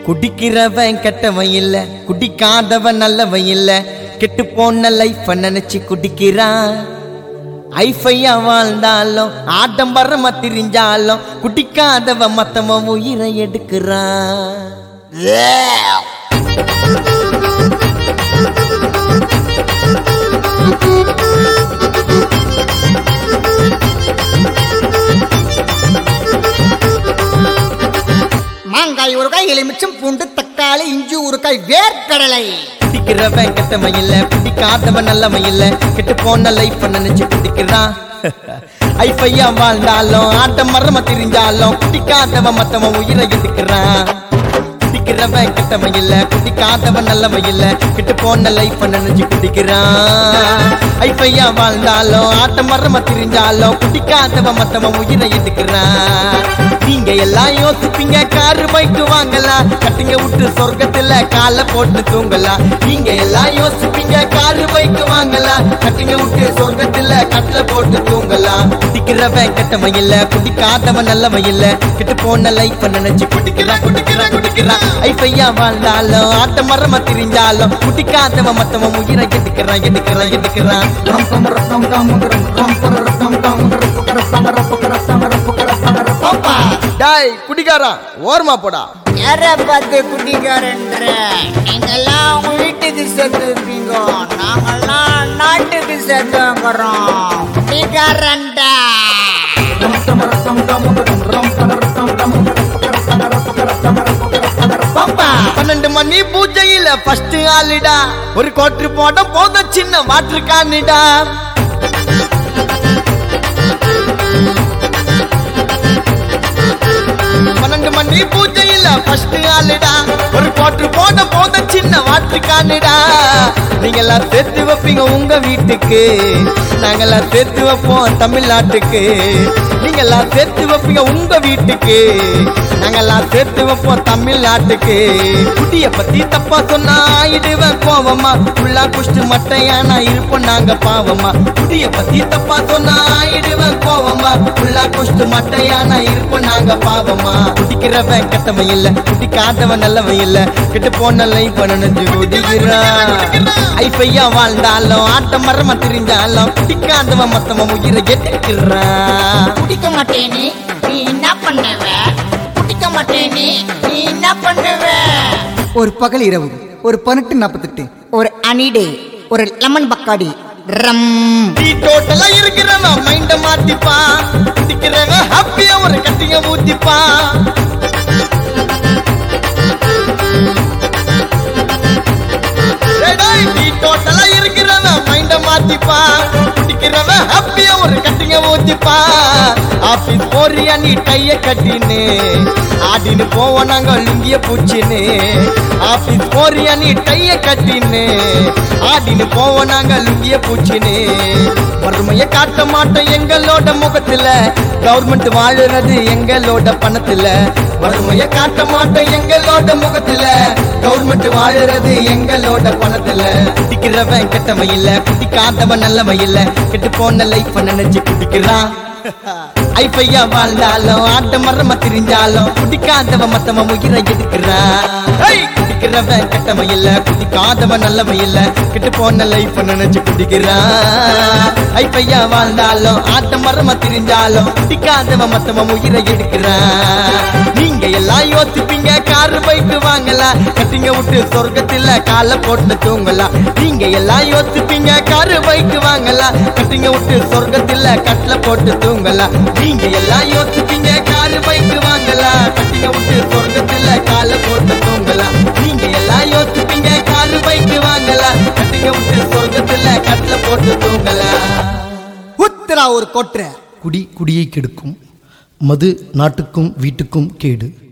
குடிக்கிறவன் கெட்டவன் இல்ல குடிக்காதவன் நல்லவன் இல்ல கெட்டு போன லைஃப் நினைச்சு குடிக்கிறான் ஐஃபையா வாழ்ந்தாலும் ஆடம்பரமா திரிஞ்சாலும் குடிக்காதவன் மத்தவன் உயிரை எடுக்கிறான் மாங்காய் ஊறுகாய் எலுமிச்சம் பூண்டு தக்காளி இஞ்சி ஊறுகாய் வேர்க்கடலை குடிக்கிறவன் கெட்டவன் இல்ல குடிக்காதவன் நல்லவன் இல்ல கெட்டு போன லைஃப் நினைச்சு குடிக்கிறான் ஐஃபையா வாழ்ந்தாலும் ஆட்டம் மரம திரிஞ்சாலும் குடிக்காதவன் மத்தவன் உயிரை எடுக்கிறான் குடிக்கிறவன் கெட்டவன் இல்ல குடிக்காதவன் நல்லவன் இல்ல கெட்டு போன லைஃப் நினைச்சு குடிக்கிறான் ஐஃபையா வாழ்ந்தாலும் ஆட்டம் மரம திரிஞ்சாலும் குடிக்காதவன் மத்தவன் உயிரை எடுக்கிறான் நீங்க எல்லாம் யோசிப்பீங்க காரு பைக்கு வாங்கலாம் கட்டுங்க விட்டு சொர்க்கத்துல காலை போட்டு தூங்கலாம் நீங்க எல்லாம் யோசிப்பீங்க காரு பைக்கு வாங்கலாம் கட்டுங்க விட்டு சொர்க்கத்துல கட்டில போட்டு தூங்கலாம் குடிக்கிறவன் கெட்டவன் இல்ல குடிக்காதவன் நல்லவன் இல்ல கெட்டு போன லைஃப் நினைச்சு குடிக்கிறான் குடிக்கிறான் குடிக்கிறான் ஐப்பையா வாழ்ந்தாலும் ஆட்ட மரம திரிஞ்சாலும் குடிக்காதவன் மத்தவன் உயிரை எடுக்கிறான் எடுக்கிறான் எடுக்கிறான் போப்பா டாய் குடிக்காரா ஓரமா போடா யார பார்த்து குடிக்காரன்ற நீங்கெல்லாம் உங்க வீட்டுக்கு சேர்த்து வைப்பீங்க நாங்கெல்லாம் நாட்டுக்கு சேர்த்து வைக்கிறோம் குடிக்காரன்டா போப்பா பன்னெண்டு மணி பூஜையில ஃபர்ஸ்ட் ஆளுடா ஒரு கோட்டு போட போத சின்ன வாட்டர் கானிடா பன்னெண்டு மணி பூஜையில ஃபர்ஸ்ட் ஆளுடா ஒரு கோட்டு போட போத சின்ன வாட்டர் கானிடா நீங்க எல்லாம் சேர்த்து வைப்பீங்க உங்க வீட்டுக்கு நாங்கெல்லாம் சேர்த்து வைப்போம் தமிழ்நாட்டுக்கு நீங்க எல்லாம் சேர்த்து வைப்பீங்க உங்க வீட்டுக்கு நாங்கெல்லாம் சேர்த்து வைப்போம் தமிழ்நாட்டுக்கு குடிய பத்தி தப்பா சொன்னா ஆயிடுவேன் கோவமா ஃபுல்லா குஷ்டு மட்டையா நான் இருப்போம் நாங்க பாவமா குடிய பத்தி தப்பா சொன்னா ஆயிடுவேன் கோவமா ஃபுல்லா குஷ்டு மட்டையா நான் இருப்போம் நாங்க பாவமா குடிக்கிறவன் கெட்டவன் இல்ல குடிக்காதவன் நல்லவன் இல்ல கெட்டு போன லைஃப் நினைஞ்சு குடிக்கிறான் ஐஃபையா வாழ்ந்தாலும் ஆட்டம் மரமா திரிஞ்சாலும் குடிக்காதவன் மத்தவன் உயிரை எட்டுக்கிறான் குடிக்க மாட்டேனே நீ என்ன பண்ணுவ குடிக்க மாட்டேனே நீ என்ன பண்ணுவ ஒரு பகல் இரவு ஒரு பன்னெண்டு நாற்பத்தெட்டு ஒரு அனிடே ஒரு லெமன் பக்காடி ரம் டீ டோட்டலா இருக்கிறவன் மைண்ட மாத்திப்பான் குடிக்கிறவன் ஹாப்பியா ஒரு கட்டிங்க ஊத்திப்பான் டேய் டேய், டீ டோட்டலா இருக்கிறவன் மைண்ட மாத்திப்பான் குடிக்கிறவன் ஹாப்பியா ஒரு கட்டிங்க ஊத்திப்பான் ஆபீஸ் போறியா நீ டைய கட்டின்னு ஆடின்னு போவோம் நாங்க லுங்கிய பூச்சின்னு ஆபீஸ் போறியா நீ டைய கட்டின்னு ஆடின்னு போவோம் நாங்க லுங்கிய பூச்சின்னு வறுமைய காட்ட மாட்டோம் எங்களோட முகத்துல கவர்மெண்ட் வாழுறது எங்களோட பணத்துல வறுமைய காட்ட மாட்டோம் எங்களோட முகத்துல கவர்மெண்ட் வாழுறது எங்களோட பணத்துல குடிக்கிறவன் கெட்டவன் இல்ல குடிக்காதவன் நல்லவன் இல்ல கெட்டு போன லைஃப் நினைச்சு குடிக்கிறான் ஐப்பையா வாழ்ந்தாலும் ஆட்ட மரம திரிஞ்சாலும் குடிக்காதவன் மத்தவன் உயிரை எடுக்கிறான் ஏய், குடிக்கிறவன் கெட்டவன் இல்ல குடிக்காதவன் நல்லவன் இல்ல கெட்டு போன லைஃப் நினைச்சு குடிக்கிறான் ஐப்பையா வாழ்ந்தாலும் ஆட்ட மரம திரிஞ்சாலும் குடிக்காதவன் மத்தவன் உயிரை எடுக்கிறான் நீங்க எல்லாம் யோசிப்பீங்க காரு பைக்கு வாங்கலாம் கட்டிங்க விட்டு சொர்க்கத்துல காலை போட்டு தூங்கலாம் நீங்க எல்லாம் யோசிப்பீங்க காரு பைக்கு வாங்கலாம் கட்டிங்க விட்டு சொர்க்கத்துல கட்டில போட்டு தூங்கலாம் நீங்க எல்லாம் யோசிப்பீங்க காரு பைக்கு வாங்கலாம் கட்டிங்க விட்டு சொர்க்கத்துல காலை போட்டு தூங்கலாம் நீங்க எல்லாம் யோசிப்பீங்க காரு பைக்கு வாங்கலாம் கட்டிங்க விட்டு சொர்க்கத்துல கட்டில போட்டு தூங்கலாம் உத்தரா ஒரு கொற்ற குடி குடியை கெடுக்கும் மது நாட்டுக்கும் வீட்டுக்கும் கேடு